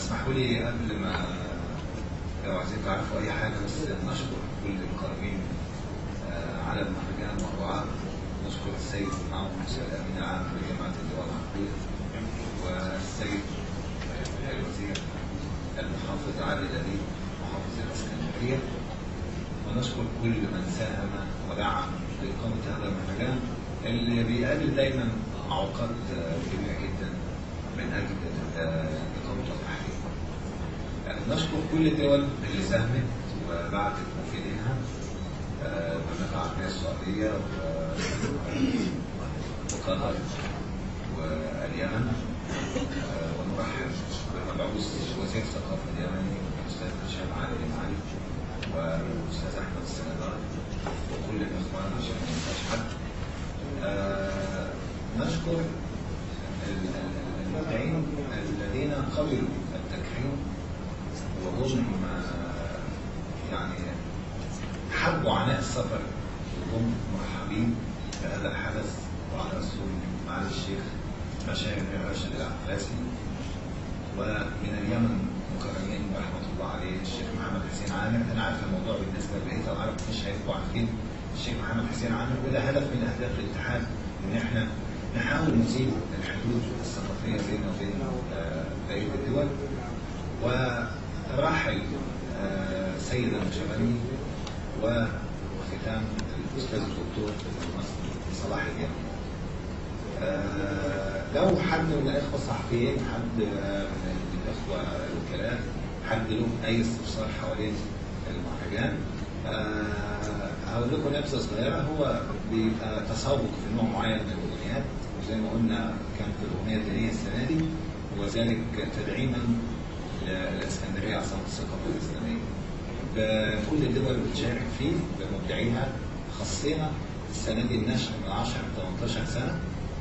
اسمحوا لي قبل ما لو عايزين تعرفوا اي حاجه بس نشكر كل القائمين آه، على المهرجان والرعاة نشكر السيد معاون موسى الامين العام لجامعه الدول العربيه والسيد الوزير المحافظ علي الأديب محافظ الاسكندريه ونشكر كل من ساهم ودعم لإقامة هذا المهرجان اللي بيقابل دايما معوقات آه، كبيرة جدا من أجل آه، إقامة التحقيق. يعني نشكر كل الدول اللي ساهمت وبعتت مفيدينها آه، المملكة العربية السعودية و- وقطر واليمن آه، ونرحب بمبعوث وزير الثقافة اليمني الأستاذ هشام علي معالي والاستاذ احمد السندار وكل الاخوان عشان ما ننساش حد. آه، نشكر ال- ال- المبدعين الذين قبلوا التكريم وهم آه، يعني حبوا عناء السفر وهم مرحبين بهذا الحدث وعلى رسول معالي الشيخ مشايخ راشد العباسي ومن اليمن مكرمين رحمه الله عليه الشيخ محمد حسين عامر انا عارف الموضوع بالنسبه لبقيه العرب مش هيبقوا عارفين الشيخ محمد حسين عامر وده هدف من اهداف الاتحاد ان احنا نحاول نزيل الحدود الثقافيه بيننا وبين آه، بقيه الدول وراحل آه، سيد المشغلي وختام الاستاذ الدكتور المصري صلاح اليمن آه، لو حد من الاخوه الصحفيين حد آه، من الاخوه الوكلاء حد له اي استفسار حوالين المهرجان آه، هقول لكم نبذه صغيره هو بيبقى تسوق في نوع معين من الاغنيات وزي ما قلنا كانت الاغنيه الدينيه السنه دي وذلك تدعيما للاسكندريه عاصمه الثقافه الاسلاميه. بكل الدول اللي بتشارك فيه بمبدعيها خصينا السنه دي النشر من 10 ل 18 سنه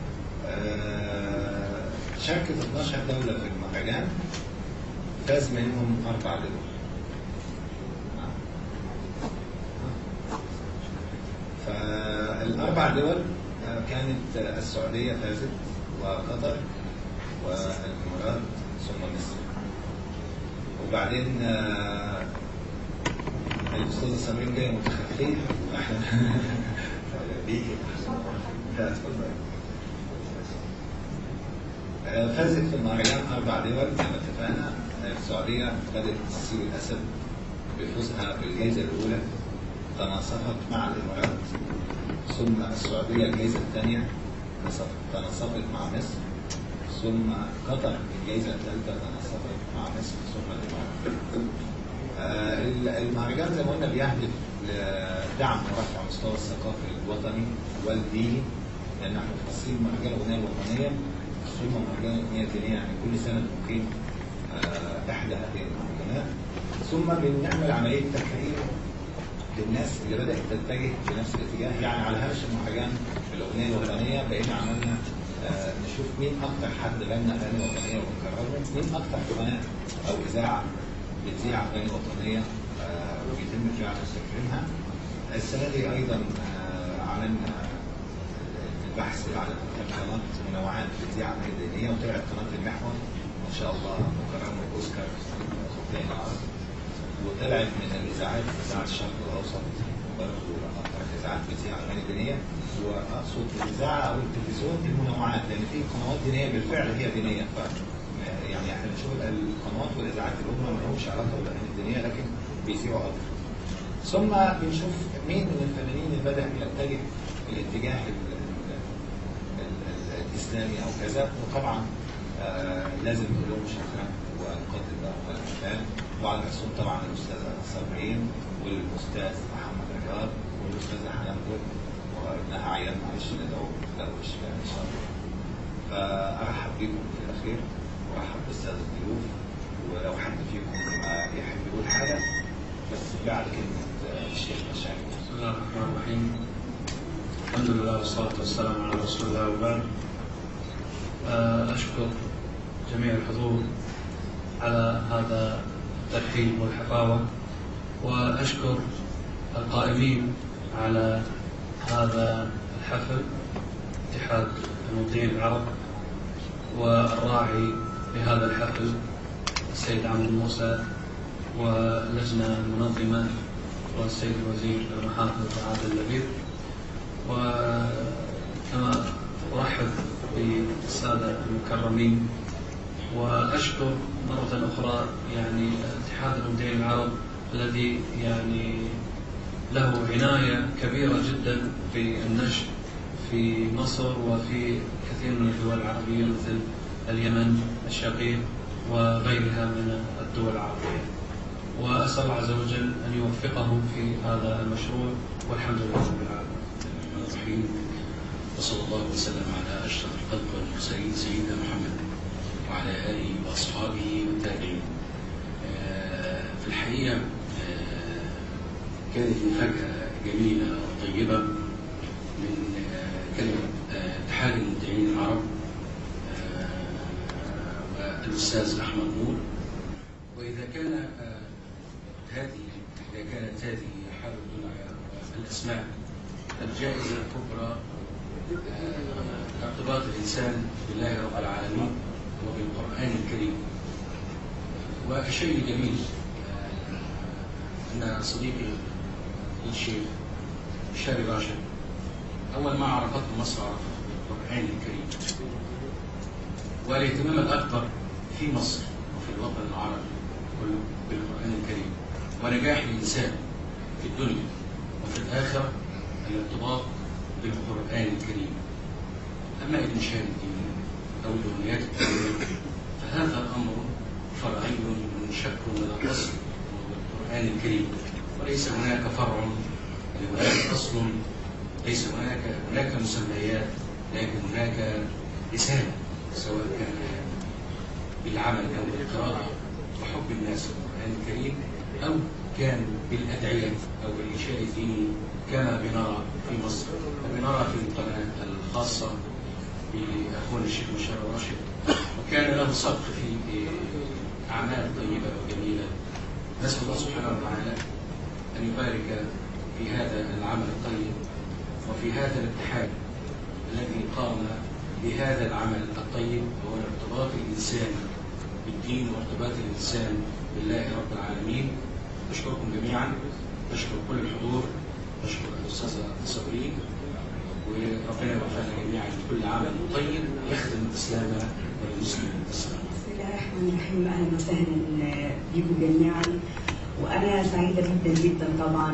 آه، شاركت 12 دولة في المهرجان فاز منهم أربع دول فالأربع دول آه، كانت آه، السعودية فازت وقطر والإمارات ثم مصر وبعدين آه، الأستاذة سمير جاية متخفية احنا بيجي اتفضل آه، فازت في المهرجان اربع دول زي ما اتفقنا آه، السعوديه بدات تصير الاسد بفوزها بالجائزه الاولى تناصفت مع الامارات ثم السعوديه الجائزه الثانيه تناصفت مع مصر ثم قطر الجائزه الثالثه تناصفت مع مصر ثم الامارات آه، المهرجان زي ما قلنا بيهدف لدعم ورفع مستوى الثقافي الوطني والديني لان احنا مخصصين مهرجان الاغنيه الوطنيه ثم مهرجان الاغنيه الدينيه يعني كل سنه بنقيم آه، احدى هذه المهرجانات ثم بنعمل عمليه تكريم للناس اللي بدات تتجه في نفس الاتجاه يعني على هامش المهرجان الاغنيه الوطنيه بقينا عملنا آه، نشوف مين اكتر حد غنى اغاني وطنيه ونكرمه مين اكتر قناه او اذاعه بتذيع اغاني وطنيه آه، وبيتم فعلا تكريمها السنه دي ايضا آه، عملنا البحث على قناه منوعات بتذيع اغاني دينيه وطلعت قناه المحور ما شاء الله مكرمه اوسكار خبزين العرب وطلعت من الاذاعات اذاعه الشرق الاوسط برضه اكثر الاذاعات بتذيع اغاني دينيه واقصد الاذاعه او التلفزيون المنوعات لان في قنوات دينيه بالفعل هي دينيه ف يعني احنا بنشوف القنوات والاذاعات الاخرى ما لهمش علاقه بالاغاني الدينيه لكن بيذيعوا اكثر. ثم بنشوف مين من الفنانين اللي بدا يتجه في الاتجاه ال- ال- ال- ال- الاسلامي او كذا وطبعا آه لازم نقول لهم شكرا ونقدم لهم الامثال وعلى راسهم طبعا الاستاذه صابرين والاستاذ محمد رجاب والاستاذه حنان جول وابنها عيان معلش ندعو له بالشفاء ان شاء الله. فارحب بكم في الاخير وارحب بالساده الضيوف ولو حد فيكم آه، يحب يقول حاجه بس بعد كلمه آه، الشيخ مشاعر بسم الله الرحمن الرحيم الحمد لله والصلاة والسلام على رسول الله وبعد آه، أشكر جميع الحضور على هذا الترحيب والحفاوة وأشكر القائمين على هذا الحفل اتحاد المبدعين العرب والراعي لهذا الحفل السيد عمرو موسى واللجنة المنظمة والسيد الوزير المحافظ عادل اللبيب وكما أرحب بالسادة المكرمين وأشكر مرة أخرى يعني اتحاد المبدعين العرب الذي يعني له عناية كبيرة جدا في النشر في مصر وفي كثير من الدول العربية مثل اليمن الشقيق وغيرها من الدول العربية وأسأل الله عز وجل أن يوفقهم في هذا المشروع والحمد لله رب العالمين الرحمن الرحيم وصلى الله وسلم على اشرف الخلق والمرسلين سيدنا محمد وعلى اله واصحابه والتابعين. آه، في الحقيقه آه، كانت مفاجاه جميله وطيبه من آه، كلمه آه، اتحاد المبدعين العرب آه، والاستاذ احمد نور واذا كان آه، هذه اذا كانت هذه حال الدنيا والاسماء الجائزة الكبرى آه، ارتباط الإنسان بالله رب العالمين وبالقرآن الكريم والشيء الجميل آه، أن صديقي الشيخ شاري راشد أول ما عرفته مصر عرفته بالقرآن الكريم والاهتمام الأكبر في مصر وفي الوطن العربي كله بالقرآن الكريم ونجاح الإنسان في الدنيا وفي الآخرة الارتباط بالقرآن الكريم أما الإنشاد الديني أو الأغنيات الدينية فهذا الأمر فرعي منشق من الأصل وهو القرآن الكريم وليس هناك فرع هناك أصل ليس هناك هناك مسميات لكن هناك رسالة سواء كان بالعمل أو بالقراءة وحب الناس للقرآن الكريم أو كان بالأدعية أو بالإنشاء الديني كما بنرى في مصر وبنرى في القناة الخاصة بأخونا الشيخ مشار راشد وكان له سبق في أعمال طيبة وجميلة نسأل الله سبحانه وتعالى أن يبارك في هذا العمل الطيب وفي هذا الاتحاد الذي قام بهذا العمل الطيب وهو ارتباط الإنسان بالدين وارتباط الإنسان بالله رب العالمين أشكركم جميعا أشكر كل الحضور أشكر الأستاذة صبرين وربنا يوفقنا جميعا لكل عمل طيب يخدم الإسلام والمسلمين السلام بسم الله الرحمن الرحيم اهلا وسهلا بكم جميعا وانا سعيده جدا جدا طبعا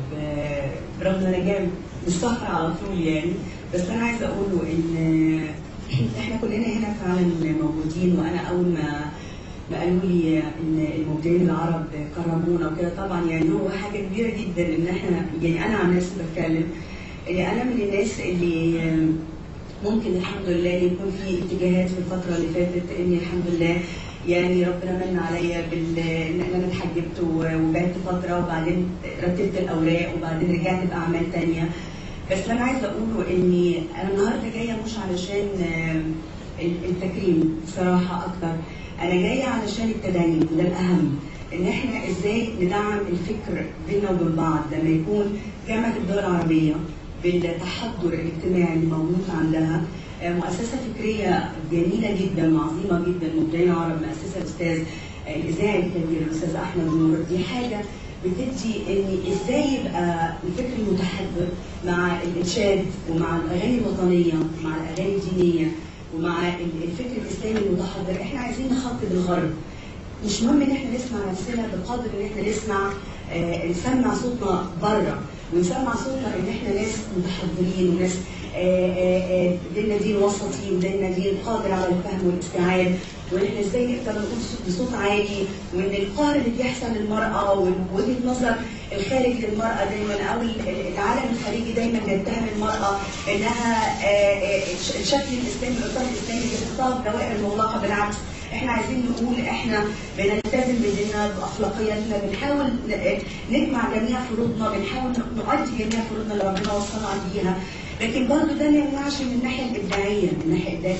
ب- برغم ان انا جايه مستغفر على طول يعني بس انا عايزه اقوله ان احنا كلنا هنا فعلا موجودين وانا اول ما ما قالوا لي ان المبدعين العرب كرمونا وكده طبعا يعني هو حاجه كبيره جدا ان احنا يعني انا عن نفسي بتكلم يعني انا من الناس اللي ممكن الحمد لله يكون في اتجاهات في الفتره اللي فاتت اني الحمد لله يعني ربنا من عليا بال ان انا اتحجبت و- وبعدت فتره وبعدين رتبت الاوراق وبعدين رجعت باعمال تانية بس اللي انا عايزه اقوله اني انا النهارده جايه مش علشان آه، التكريم بصراحه اكتر انا جايه علشان التدين وده الاهم ان احنا ازاي ندعم الفكر بينا وبين بعض لما يكون جامعه الدول العربيه بالتحضر الاجتماعي اللي موجود عندها آه، مؤسسه فكريه جميله جدا وعظيمه جدا مبدعين عرب مؤسسه الاستاذ آه، الاذاعي الكبير الاستاذ احمد نور دي حاجه بتدي ان ازاي يبقى الفكر المتحضر مع الانشاد ومع الاغاني الوطنيه مع الاغاني الدينيه ومع ال- الفكر الاسلامي المتحضر احنا عايزين نخاطب الغرب مش مهم ان احنا نسمع نفسنا بقدر ان احنا نسمع آه نسمع صوتنا بره ونسمع صوتنا ان احنا ناس متحضرين وناس آه، آه، آه، ديننا دين وسطي وديننا دين قادر على الفهم والاستيعاب وان احنا ازاي نقدر نقول صوت- بصوت عالي وان القهر اللي بيحصل للمراه ووجهه نظر الخارج للمراه دايما او ال- العالم الخارجي دايما بيتهم المراه انها آه، آه، الش- الشكل الاسلامي الاطار الاسلامي بتختار دوائر مغلقه بالعكس احنا عايزين نقول احنا بنلتزم بديننا باخلاقياتنا بنحاول ن- نجمع جميع فروضنا بنحاول نؤدي جميع فروضنا اللي ربنا وصلنا بيها لكن برضه ده ما يمنعش من الناحيه الابداعيه من الناحيه الإبداعية